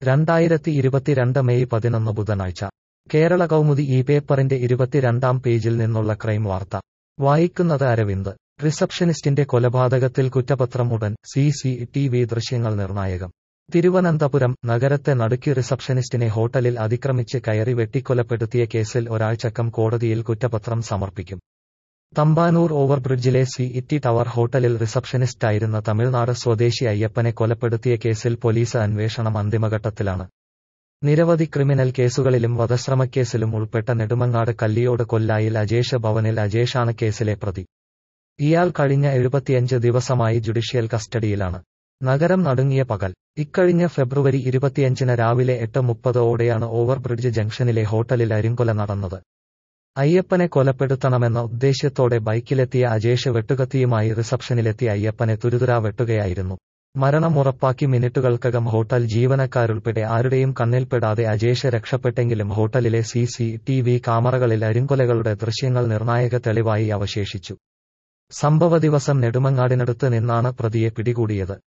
രണ്ടായിരത്തി ഇരുപത്തിരണ്ട് മെയ് പതിനൊന്ന് ബുധനാഴ്ച കേരള കൗമുദി ഈ പേപ്പറിന്റെ ഇരുപത്തിരണ്ടാം പേജിൽ നിന്നുള്ള ക്രൈം വാർത്ത വായിക്കുന്നത് അരവിന്ദ് റിസപ്ഷനിസ്റ്റിന്റെ കൊലപാതകത്തിൽ കുറ്റപത്രം ഉടൻ സി സി ടി വി ദൃശ്യങ്ങൾ നിർണായകം തിരുവനന്തപുരം നഗരത്തെ നടുക്കി റിസപ്ഷനിസ്റ്റിനെ ഹോട്ടലിൽ അതിക്രമിച്ച് കയറി വെട്ടിക്കൊലപ്പെടുത്തിയ കേസിൽ ഒരാഴ്ചക്കം കോടതിയിൽ കുറ്റപത്രം സമർപ്പിക്കും തമ്പാനൂർ ഓവർബ്രിഡ്ജിലെ സി ഇറ്റി ടവർ ഹോട്ടലിൽ റിസപ്ഷനിസ്റ്റായിരുന്ന തമിഴ്നാട് സ്വദേശി അയ്യപ്പനെ കൊലപ്പെടുത്തിയ കേസിൽ പോലീസ് അന്വേഷണം അന്തിമഘട്ടത്തിലാണ് നിരവധി ക്രിമിനൽ കേസുകളിലും വധശ്രമക്കേസിലും ഉൾപ്പെട്ട നെടുമങ്ങാട് കല്ലിയോട് കൊല്ലായിൽ അജേഷ് ഭവനിൽ അജേഷാണ് കേസിലെ പ്രതി ഇയാൾ കഴിഞ്ഞ എഴുപത്തിയഞ്ച് ദിവസമായി ജുഡീഷ്യൽ കസ്റ്റഡിയിലാണ് നഗരം നടുങ്ങിയ പകൽ ഇക്കഴിഞ്ഞ ഫെബ്രുവരി ഇരുപത്തിയഞ്ചിന് രാവിലെ എട്ട് മുപ്പതോടെയാണ് ഓവർബ്രിഡ്ജ് ജംഗ്ഷനിലെ ഹോട്ടലിൽ അരിങ്കൊല നടന്നത് അയ്യപ്പനെ കൊലപ്പെടുത്തണമെന്ന ഉദ്ദേശ്യത്തോടെ ബൈക്കിലെത്തിയ അജേഷ് വെട്ടുകത്തിയുമായി റിസപ്ഷനിലെത്തിയ അയ്യപ്പനെ തുരുതുരാ വെട്ടുകയായിരുന്നു മരണം ഉറപ്പാക്കി മിനിറ്റുകൾക്കകം ഹോട്ടൽ ജീവനക്കാരുൾപ്പെടെ ആരുടെയും കണ്ണിൽപ്പെടാതെ അജേഷ് രക്ഷപ്പെട്ടെങ്കിലും ഹോട്ടലിലെ സി സി ടി വി ക്യാമറകളിൽ അരിങ്കൊലകളുടെ ദൃശ്യങ്ങൾ നിർണായക തെളിവായി അവശേഷിച്ചു സംഭവ ദിവസം നെടുമങ്ങാടിനടുത്ത് നിന്നാണ് പ്രതിയെ പിടികൂടിയത്